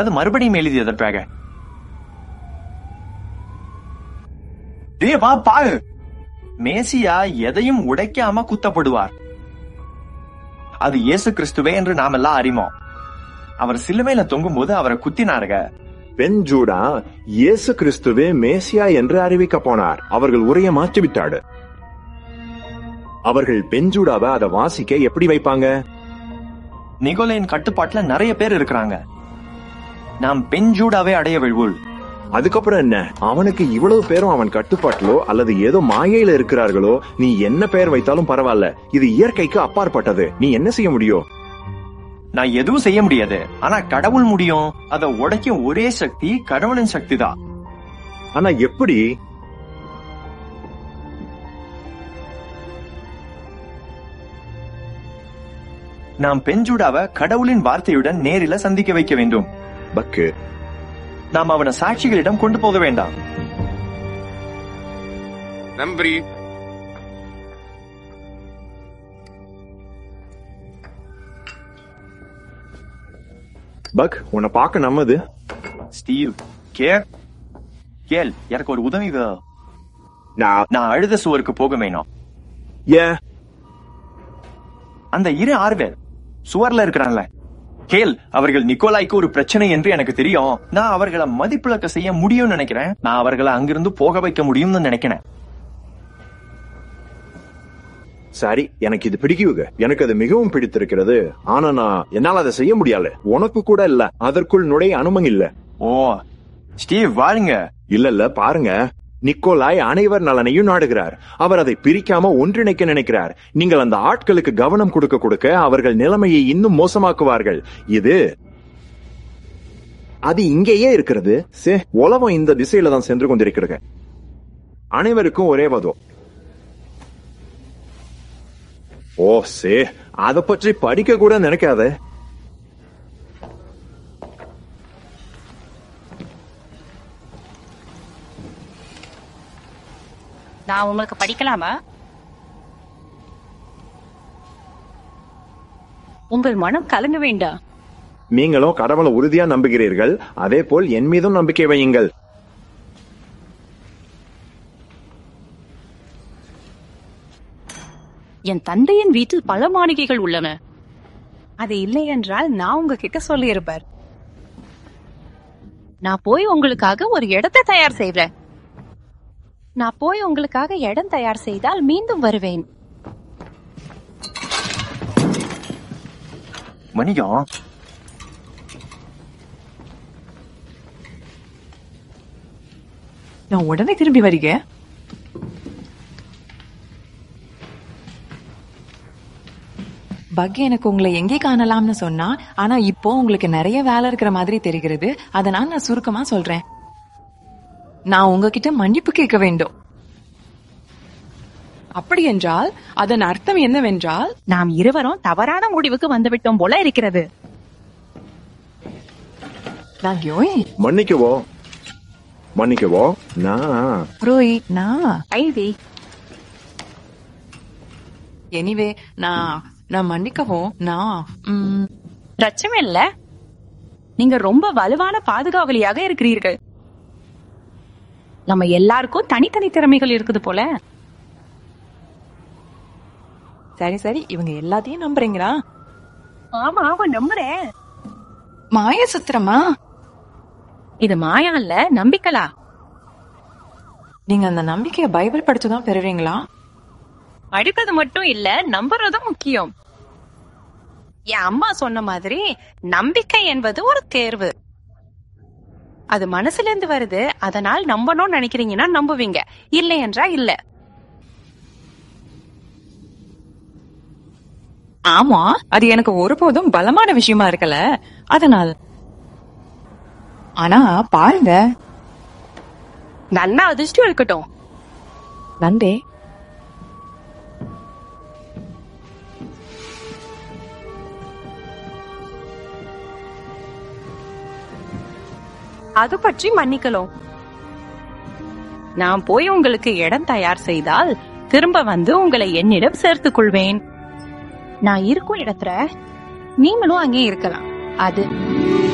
அல்லது மறுபடியும் எழுதியதற்காக டேய் வா பாரு மேசியா எதையும் உடைக்காம குத்தப்படுவார் அது இயேசு கிறிஸ்துவே என்று நாம் எல்லாம் அறிவோம் அவர் சிலுவையில தொங்கும்போது அவரை குத்தினாருங்க பெண் ஜூடா இயேசு கிறிஸ்துவே மேசியா என்று அறிவிக்க போனார் அவர்கள் உரைய மாற்றிவிட்டாடு அவர்கள் பெஞ்சூடாவை அதை வாசிக்க எப்படி வைப்பாங்க நிகோலையின் கட்டுப்பாட்டுல நிறைய பேர் இருக்கிறாங்க நாம் பெஞ்சூடாவே அடைய விழ்வுள் அதுக்கப்புறம் என்ன அவனுக்கு இவ்வளவு பேரும் அவன் கட்டுப்பாட்டிலோ அல்லது ஏதோ மாயையில இருக்கிறார்களோ நீ என்ன பெயர் வைத்தாலும் பரவாயில்ல இது இயற்கைக்கு அப்பாற்பட்டது நீ என்ன செய்ய முடியும் நான் எதுவும் செய்ய முடியாது ஆனா கடவுள் முடியும் அதை உடைக்கும் ஒரே சக்தி கடவுளின் சக்தி தான் ஆனா எப்படி நாம் பெஞ்சூடாவை கடவுளின் வார்த்தையுடன் நேரில சந்திக்க வைக்க வேண்டும் பக்கு நாம் அவனை சாட்சிகளிடம் கொண்டு போக வேண்டாம் நன்றி பக் உன்னை பார்க்க நம்மது ஸ்டீவ் கே கேள் எனக்கு ஒரு உதவி வே- நான் நான் அழுத சுவருக்கு போக வேணும் ஏன் அந்த இரு ஆறு பேர் சுவர்ல இருக்கிறான்ல கேள் அவர்கள் நிக்கோலாய்க்கு ஒரு பிரச்சனை என்று எனக்கு தெரியும் நான் அவர்களை மதிப்பிழக்க செய்ய முடியும்னு நினைக்கிறேன் நான் அவர்களை அங்கிருந்து போக வைக்க முடியும்னு நினைக்கிறேன் சரி எனக்கு இது பிடிக்குங்க எனக்கு அது மிகவும் பிடித்திருக்கிறது ஆனா நான் என்னால அதை செய்ய முடியல உனக்கு கூட இல்ல அதற்குள் நுழைய அனுமதி இல்ல ஓ ஸ்டீவ் வாழுங்க இல்ல இல்ல பாருங்க நிக்கோலாய் அனைவர் நலனையும் நாடுகிறார் அவர் அதை பிரிக்காம ஒன்றிணைக்க நினைக்கிறார் நீங்கள் அந்த ஆட்களுக்கு கவனம் கொடுக்க கொடுக்க அவர்கள் நிலைமையை இன்னும் மோசமாக்குவார்கள் இது அது இங்கேயே இருக்கிறது சே உலகம் இந்த திசையில தான் சென்று கொண்டிருக்கிறது அனைவருக்கும் ஒரே வதம் ஓ சே அத பற்றி படிக்க கூட நினைக்காத நான் உங்களுக்கு படிக்கலாமா உங்கள் மனம் கலங்க வேண்டாம் நீங்களும் கடவுளை உறுதியா நம்புகிறீர்கள் அதே போல் என் மீதும் நம்பிக்கை வையுங்கள் என் தந்தையின் வீட்டில் பல மாளிகைகள் உள்ளன அது இல்லை என்றால் நான் உங்ககிட்ட சொல்லியிருப்பார் நான் போய் உங்களுக்காக ஒரு இடத்தை தயார் செய்றேன் நான் போய் உங்களுக்காக இடம் தயார் செய்தால் மீண்டும் வருவேன் மணியம் நான் உடனே திரும்பி வருக பக் எனக்கு உங்களை எங்கே காணலாம்னு சொன்னா ஆனா இப்போ உங்களுக்கு நிறைய வேலை இருக்கிற மாதிரி தெரிகிறது அதனால நான் சுருக்கமா சொல்றேன் நான் உங்ககிட்ட மன்னிப்பு கேட்க வேண்டும் அப்படி என்றால் அதன் அர்த்தம் என்னவென்றால் நாம் இருவரும் தவறான முடிவுக்கு வந்துவிட்டோம் போல இருக்கிறது நான் யோய் மன்னிக்கவோ மன்னிக்கவோ நான் ரோய் நான் ஐவி எனிவே நான் நான் மன்னிக்கவும் நான் ம், பிரச்சனை இல்ல நீங்க ரொம்ப வலுவான பாதுகாவலியாக இருக்கிறீர்கள் நம்ம எல்லாருக்கும் தனித்தனி திறமைகள் இருக்குது போல சரி சரி இவங்க எல்லாத்தையும் நம்புறீங்களா ஆமா ஆமா நம்புறேன் மாய சுத்திரமா இது மாயா இல்ல நம்பிக்கலா நீங்க அந்த நம்பிக்கைய பைபிள் படிச்சுதான் பெறுவீங்களா படிப்பது மட்டும் இல்ல நம்புறதும் முக்கியம் என் அம்மா சொன்ன மாதிரி நம்பிக்கை என்பது ஒரு தேர்வு அது மனசுல இருந்து வருது அதனால் நம்பணும்னு நினைக்கிறீங்கன்னா நம்புவீங்க இல்லை என்றா இல்ல ஆமா அது எனக்கு ஒருபோதும் பலமான விஷயமா இருக்கல அதனால் ஆனா பாருங்க நல்லா அதிர்ஷ்டம் இருக்கட்டும் நன்றே அது பற்றி மன்னிக்கலாம் நான் போய் உங்களுக்கு இடம் தயார் செய்தால் திரும்ப வந்து உங்களை என்னிடம் சேர்த்துக் கொள்வேன் நான் இருக்கும் இடத்துல நீங்களும் அங்கே இருக்கலாம் அது